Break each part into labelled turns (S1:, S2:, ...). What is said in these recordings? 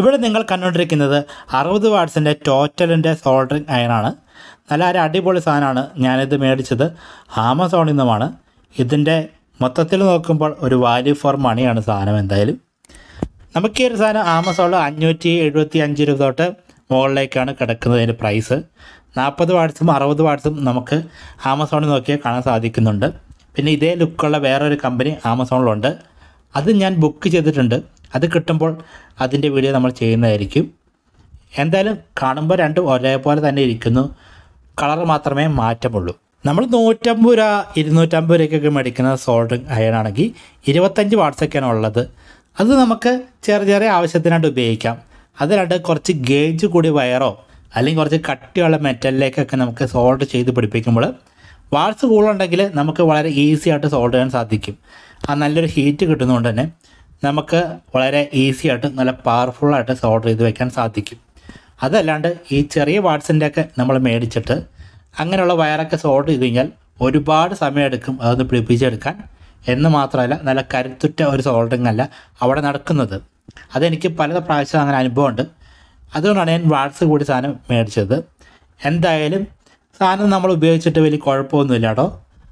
S1: ഇവിടെ നിങ്ങൾ കണ്ടുകൊണ്ടിരിക്കുന്നത് അറുപത് വാട്ട്സിൻ്റെ ടോറ്റലിൻ്റെ സോൾഡറിങ് അയണാണ് നല്ല ഒരു അടിപൊളി സാധനമാണ് ഞാനിത് മേടിച്ചത് ആമസോണിൽ നിന്നുമാണ് ഇതിൻ്റെ മൊത്തത്തിൽ നോക്കുമ്പോൾ ഒരു വാല്യൂ ഫോർ മണിയാണ് സാധനം എന്തായാലും നമുക്ക് ഈ ഒരു സാധനം ആമസോണിൽ അഞ്ഞൂറ്റി എഴുപത്തി അഞ്ച് രൂപ തൊട്ട് മുകളിലേക്കാണ് കിടക്കുന്നത് അതിൻ്റെ പ്രൈസ് നാൽപ്പത് വാട്ട്സും അറുപത് വാട്ട്സും നമുക്ക് ആമസോണിൽ നോക്കിയാൽ കാണാൻ സാധിക്കുന്നുണ്ട് പിന്നെ ഇതേ ലുക്കുള്ള വേറൊരു കമ്പനി ആമസോണിലുണ്ട് അത് ഞാൻ ബുക്ക് ചെയ്തിട്ടുണ്ട് അത് കിട്ടുമ്പോൾ അതിൻ്റെ വീഡിയോ നമ്മൾ ചെയ്യുന്നതായിരിക്കും എന്തായാലും കാണുമ്പോൾ രണ്ടും ഒരേപോലെ തന്നെ ഇരിക്കുന്നു കളർ മാത്രമേ മാറ്റമുള്ളൂ നമ്മൾ നൂറ്റമ്പത് രൂപ ഇരുന്നൂറ്റമ്പത് രൂപയ്ക്കൊക്കെ മേടിക്കുന്ന സോൾഡറിങ് അയൺ ആണെങ്കിൽ ഇരുപത്തഞ്ച് വാട്ട്സൊക്കെയാണ് ഉള്ളത് അത് നമുക്ക് ചെറിയ ചെറിയ ആവശ്യത്തിനായിട്ട് ഉപയോഗിക്കാം അതിലാണ്ട് കുറച്ച് ഗേജ് കൂടി വയറോ അല്ലെങ്കിൽ കുറച്ച് കട്ടിയുള്ള മെറ്റലിലേക്കൊക്കെ നമുക്ക് സോൾഡ് ചെയ്ത് പിടിപ്പിക്കുമ്പോൾ വാട്സ് കൂടുതലുണ്ടെങ്കിൽ നമുക്ക് വളരെ ഈസി ആയിട്ട് സോൾഡ് ചെയ്യാൻ സാധിക്കും ആ നല്ലൊരു ഹീറ്റ് കിട്ടുന്നതുകൊണ്ട് തന്നെ നമുക്ക് വളരെ ഈസി ആയിട്ട് നല്ല പവർഫുള്ളായിട്ട് സോൾഡർ ചെയ്ത് വെക്കാൻ സാധിക്കും അതല്ലാണ്ട് ഈ ചെറിയ വാട്സിൻ്റെ ഒക്കെ നമ്മൾ മേടിച്ചിട്ട് അങ്ങനെയുള്ള വയറൊക്കെ സോൾഡ് ചെയ്ത് കഴിഞ്ഞാൽ ഒരുപാട് സമയമെടുക്കും അതൊന്ന് പിടിപ്പിച്ചെടുക്കാൻ എന്ന് മാത്രമല്ല നല്ല കരുത്തുറ്റ ഒരു സോൾഡറിങ് അല്ല അവിടെ നടക്കുന്നത് അതെനിക്ക് പല പ്രാവശ്യം അങ്ങനെ അനുഭവമുണ്ട് അതുകൊണ്ടാണ് ഞാൻ വാട്സ് കൂടി സാധനം മേടിച്ചത് എന്തായാലും സാധനം നമ്മൾ ഉപയോഗിച്ചിട്ട് വലിയ കുഴപ്പമൊന്നുമില്ല കേട്ടോ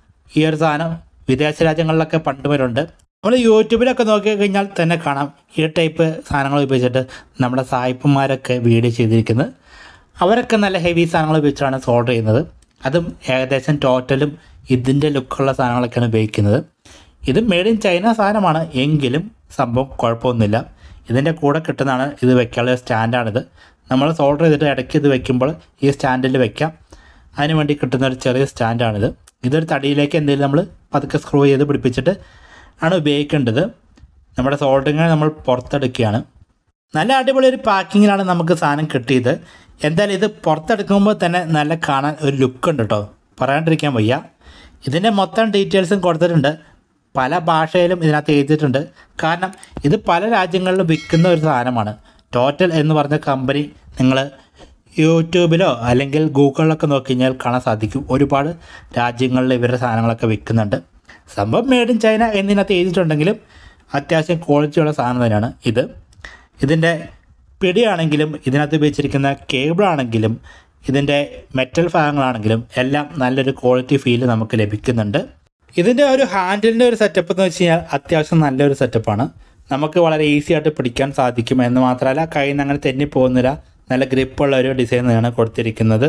S1: ഈ ഒരു സാധനം വിദേശ രാജ്യങ്ങളിലൊക്കെ പണ്ട് വരുന്നുണ്ട് നമ്മൾ യൂട്യൂബിലൊക്കെ നോക്കി കഴിഞ്ഞാൽ തന്നെ കാണാം ഈ ടൈപ്പ് സാധനങ്ങൾ ഉപയോഗിച്ചിട്ട് നമ്മുടെ സായിപ്പന്മാരൊക്കെ വീഡിയോ ചെയ്തിരിക്കുന്നത് അവരൊക്കെ നല്ല ഹെവി സാധനങ്ങൾ ഉപയോഗിച്ചാണ് സോൾഡർ ചെയ്യുന്നത് അതും ഏകദേശം ടോട്ടലും ഇതിൻ്റെ ലുക്കുള്ള സാധനങ്ങളൊക്കെയാണ് ഉപയോഗിക്കുന്നത് ഇത് മെയ്ഡ് ഇൻ ചൈന സാധനമാണ് എങ്കിലും സംഭവം കുഴപ്പമൊന്നുമില്ല ഇതിൻ്റെ കൂടെ കിട്ടുന്നതാണ് ഇത് വെക്കാനുള്ള സ്റ്റാൻഡാണിത് നമ്മൾ സോൾഡർ ചെയ്തിട്ട് ഇടയ്ക്ക് ഇത് വെക്കുമ്പോൾ ഈ സ്റ്റാൻഡിൽ വെക്കാം അതിന് വേണ്ടി കിട്ടുന്ന ഒരു ചെറിയ സ്റ്റാൻഡാണിത് ഇതൊരു തടിയിലേക്ക് എന്തെങ്കിലും നമ്മൾ പതുക്കെ സ്ക്രൂ ചെയ്ത് പിടിപ്പിച്ചിട്ട് ആണ് ഉപയോഗിക്കേണ്ടത് നമ്മുടെ സോൾഡറിങ് നമ്മൾ പുറത്തെടുക്കുകയാണ് നല്ല അടിപൊളി ഒരു പാക്കിങ്ങിലാണ് നമുക്ക് സാധനം കിട്ടിയത് എന്തായാലും ഇത് പുറത്തെടുക്കുമ്പോൾ തന്നെ നല്ല കാണാൻ ഒരു ലുക്ക് ഉണ്ട് കേട്ടോ പറയാണ്ടിരിക്കാൻ വയ്യ ഇതിൻ്റെ മൊത്തം ഡീറ്റെയിൽസും കൊടുത്തിട്ടുണ്ട് പല ഭാഷയിലും ഇതിനകത്ത് എഴുതിയിട്ടുണ്ട് കാരണം ഇത് പല രാജ്യങ്ങളിലും വിൽക്കുന്ന ഒരു സാധനമാണ് ടോറ്റൽ എന്ന് പറഞ്ഞ കമ്പനി നിങ്ങൾ യൂട്യൂബിലോ അല്ലെങ്കിൽ ഗൂഗിളിലൊക്കെ നോക്കി കഴിഞ്ഞാൽ കാണാൻ സാധിക്കും ഒരുപാട് രാജ്യങ്ങളിൽ ഇവരുടെ സാധനങ്ങളൊക്കെ വിൽക്കുന്നുണ്ട് സംഭവം മെയ്ഡ് ഇൻ ചൈന എന്നതിനകത്ത് എഴുതിയിട്ടുണ്ടെങ്കിലും അത്യാവശ്യം ക്വാളിറ്റിയുള്ള സാധനം തന്നെയാണ് ഇത് ഇതിൻ്റെ പിടിയാണെങ്കിലും ഇതിനകത്ത് ഉപയോഗിച്ചിരിക്കുന്ന കേബിളാണെങ്കിലും ഇതിൻ്റെ മെറ്റൽ ഭാഗങ്ങളാണെങ്കിലും എല്ലാം നല്ലൊരു ക്വാളിറ്റി ഫീൽ നമുക്ക് ലഭിക്കുന്നുണ്ട് ഇതിൻ്റെ ഒരു ഹാൻഡിലിൻ്റെ ഒരു സെറ്റപ്പ് എന്ന് വെച്ച് കഴിഞ്ഞാൽ അത്യാവശ്യം നല്ലൊരു സെറ്റപ്പാണ് നമുക്ക് വളരെ ഈസി ആയിട്ട് പിടിക്കാൻ സാധിക്കും എന്ന് മാത്രമല്ല കയ്യിൽ നിന്ന് അങ്ങനെ തെന്നി പോകുന്നില്ല നല്ല ഗ്രിപ്പുള്ള ഒരു ഡിസൈൻ തന്നെയാണ് കൊടുത്തിരിക്കുന്നത്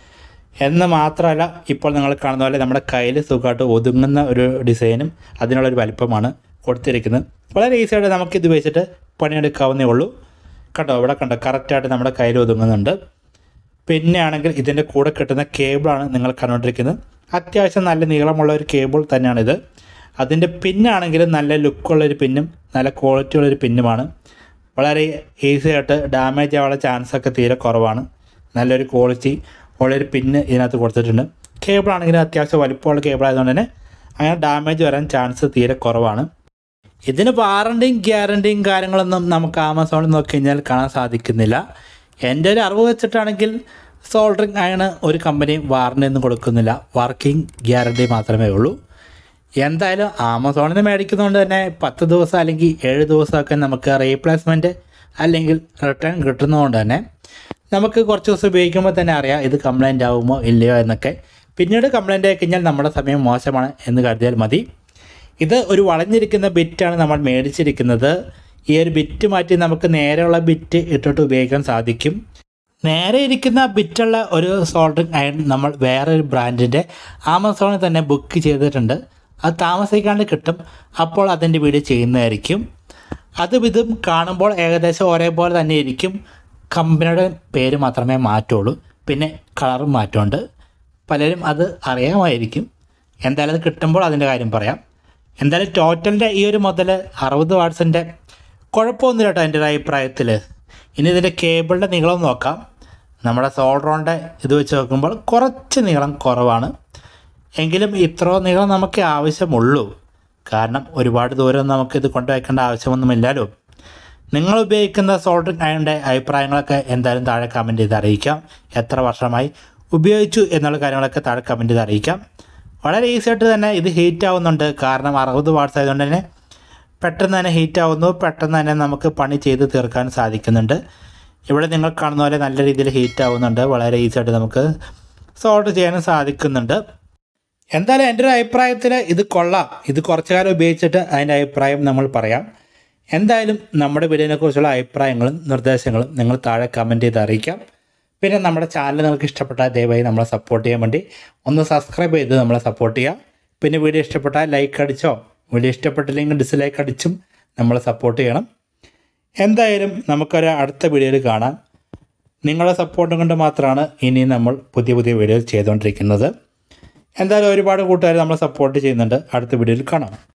S1: എന്ന് മാത്രമല്ല ഇപ്പോൾ നിങ്ങൾ കാണുന്ന പോലെ നമ്മുടെ കയ്യിൽ സുഖമായിട്ട് ഒതുങ്ങുന്ന ഒരു ഡിസൈനും അതിനുള്ളൊരു വലിപ്പമാണ് കൊടുത്തിരിക്കുന്നത് വളരെ ഈസി ആയിട്ട് നമുക്കിത് വെച്ചിട്ട് പണിയെടുക്കാവുന്നേ ഉള്ളൂ കണ്ടോ ഇവിടെ കണ്ടോ കറക്റ്റായിട്ട് നമ്മുടെ കയ്യിൽ ഒതുങ്ങുന്നുണ്ട് പിന്നെ ആണെങ്കിൽ ഇതിൻ്റെ കൂടെ കിട്ടുന്ന കേബിളാണ് നിങ്ങൾ കണ്ടുകൊണ്ടിരിക്കുന്നത് അത്യാവശ്യം നല്ല നീളമുള്ള ഒരു കേബിൾ തന്നെയാണിത് അതിൻ്റെ പിന്നാണെങ്കിലും നല്ല ലുക്കുള്ള ഒരു പിന്നും നല്ല ക്വാളിറ്റി ഉള്ളൊരു പിന്നുമാണ് വളരെ ഈസി ആയിട്ട് ഡാമേജ് ആവാനുള്ള ചാൻസ് ഒക്കെ തീരെ കുറവാണ് നല്ലൊരു ക്വാളിറ്റി ഉള്ളൊരു പിന്ന് ഇതിനകത്ത് കൊടുത്തിട്ടുണ്ട് കേബിൾ ആണെങ്കിലും അത്യാവശ്യം വലിപ്പമുള്ള കേബിൾ ആയതുകൊണ്ട് തന്നെ അങ്ങനെ ഡാമേജ് വരാൻ ചാൻസ് തീരെ കുറവാണ് ഇതിന് വാറണ്ടിയും ഗ്യാരണ്ടിയും കാര്യങ്ങളൊന്നും നമുക്ക് ആമസോണിൽ നോക്കി കഴിഞ്ഞാൽ കാണാൻ സാധിക്കുന്നില്ല എൻ്റെ ഒരു അറിവ് വെച്ചിട്ടാണെങ്കിൽ സോൾഡറിങ് അയണ് ഒരു കമ്പനിയും വാറണ്ടി ഒന്നും കൊടുക്കുന്നില്ല വർക്കിംഗ് ഗ്യാരണ്ടി മാത്രമേ ഉള്ളൂ എന്തായാലും ആമസോണിൽ നിന്ന് മേടിക്കുന്നതുകൊണ്ട് തന്നെ പത്ത് ദിവസം അല്ലെങ്കിൽ ഏഴ് ദിവസമൊക്കെ നമുക്ക് റീപ്ലേസ്മെൻറ്റ് അല്ലെങ്കിൽ റിട്ടേൺ കിട്ടുന്നതുകൊണ്ട് തന്നെ നമുക്ക് കുറച്ച് ദിവസം ഉപയോഗിക്കുമ്പോൾ തന്നെ അറിയാം ഇത് കംപ്ലൈൻ്റ് ആകുമോ ഇല്ലയോ എന്നൊക്കെ പിന്നീട് കംപ്ലൈൻ്റ് ആയി കഴിഞ്ഞാൽ നമ്മുടെ സമയം മോശമാണ് എന്ന് കരുതിയാൽ മതി ഇത് ഒരു വളഞ്ഞിരിക്കുന്ന ബിറ്റാണ് നമ്മൾ മേടിച്ചിരിക്കുന്നത് ഈ ഒരു ബിറ്റ് മാറ്റി നമുക്ക് നേരെയുള്ള ബിറ്റ് ഇട്ടിട്ട് ഉപയോഗിക്കാൻ സാധിക്കും നേരെ ഇരിക്കുന്ന ബിറ്റുള്ള ഒരു സോൾഡറിങ് അയൺ നമ്മൾ വേറൊരു ബ്രാൻഡിൻ്റെ ആമസോണിൽ തന്നെ ബുക്ക് ചെയ്തിട്ടുണ്ട് അത് താമസിക്കാണ്ട് കിട്ടും അപ്പോൾ അതിൻ്റെ വീഡിയോ ചെയ്യുന്നതായിരിക്കും അതും ഇതും കാണുമ്പോൾ ഏകദേശം ഒരേപോലെ തന്നെ ഇരിക്കും കമ്പനിയുടെ പേര് മാത്രമേ മാറ്റുള്ളൂ പിന്നെ കളറും മാറ്റമുണ്ട് പലരും അത് അറിയാമായിരിക്കും എന്തായാലും അത് കിട്ടുമ്പോൾ അതിൻ്റെ കാര്യം പറയാം എന്തായാലും ടോട്ടലിൻ്റെ ഈ ഒരു മുതൽ അറുപത് വാട്ട്സിൻ്റെ കുഴപ്പമൊന്നുമില്ല കേട്ടോ എൻ്റെ ഒരു അഭിപ്രായത്തിൽ ഇനി ഇതിൻ്റെ കേബിളിൻ്റെ നീളം നോക്കാം നമ്മുടെ സോൾഡറോണിൻ്റെ ഇത് വെച്ച് നോക്കുമ്പോൾ കുറച്ച് നീളം കുറവാണ് എങ്കിലും ഇത്ര നീളം നമുക്ക് ആവശ്യമുള്ളൂ കാരണം ഒരുപാട് ദൂരം നമുക്ക് ഇത് കൊണ്ടുവയ്ക്കേണ്ട ആവശ്യമൊന്നുമില്ലല്ലോ നിങ്ങൾ ഉപയോഗിക്കുന്ന സോൾഡറിങ് അയണിൻ്റെ അഭിപ്രായങ്ങളൊക്കെ എന്തായാലും താഴെ കമൻറ്റ് ചെയ്ത് അറിയിക്കാം എത്ര വർഷമായി ഉപയോഗിച്ചു എന്നുള്ള കാര്യങ്ങളൊക്കെ താഴെ കമൻറ്റ് ചെയ്ത് അറിയിക്കാം വളരെ ഈസി ആയിട്ട് തന്നെ ഇത് ഹീറ്റ് ആവുന്നുണ്ട് കാരണം അറുപത് വാട്ട്സ് ആയതുകൊണ്ട് തന്നെ പെട്ടെന്ന് തന്നെ ഹീറ്റ് ആവുന്നു പെട്ടെന്ന് തന്നെ നമുക്ക് പണി ചെയ്ത് തീർക്കാൻ സാധിക്കുന്നുണ്ട് ഇവിടെ നിങ്ങൾ കാണുന്ന പോലെ നല്ല രീതിയിൽ ഹീറ്റ് ആവുന്നുണ്ട് വളരെ ഈസി ആയിട്ട് നമുക്ക് സോൾട്ട് ചെയ്യാനും സാധിക്കുന്നുണ്ട് എന്തായാലും എൻ്റെ ഒരു അഭിപ്രായത്തിൽ ഇത് കൊള്ളാം ഇത് കുറച്ചു കാലം ഉപയോഗിച്ചിട്ട് അതിൻ്റെ അഭിപ്രായം നമ്മൾ പറയാം എന്തായാലും നമ്മുടെ വീഡിയോനെക്കുറിച്ചുള്ള അഭിപ്രായങ്ങളും നിർദ്ദേശങ്ങളും നിങ്ങൾ താഴെ കമൻറ്റ് ചെയ്ത് അറിയിക്കാം പിന്നെ നമ്മുടെ ചാനൽ നിങ്ങൾക്ക് ഇഷ്ടപ്പെട്ടാൽ ദയവായി നമ്മളെ സപ്പോർട്ട് ചെയ്യാൻ വേണ്ടി ഒന്ന് സബ്സ്ക്രൈബ് ചെയ്ത് നമ്മളെ സപ്പോർട്ട് ചെയ്യുക പിന്നെ വീഡിയോ ഇഷ്ടപ്പെട്ടാൽ ലൈക്ക് അടിച്ചോ വീഡിയോ ഇഷ്ടപ്പെട്ടില്ലെങ്കിൽ ഡിസ്ലൈക്ക് അടിച്ചും നമ്മളെ സപ്പോർട്ട് ചെയ്യണം എന്തായാലും നമുക്കൊരു അടുത്ത വീഡിയോയിൽ കാണാം നിങ്ങളുടെ സപ്പോർട്ടും കൊണ്ട് മാത്രമാണ് ഇനി നമ്മൾ പുതിയ പുതിയ വീഡിയോ ചെയ്തുകൊണ്ടിരിക്കുന്നത് എന്തായാലും ഒരുപാട് കൂട്ടുകാർ നമ്മളെ സപ്പോർട്ട് ചെയ്യുന്നുണ്ട് അടുത്ത വീഡിയോയിൽ കാണാം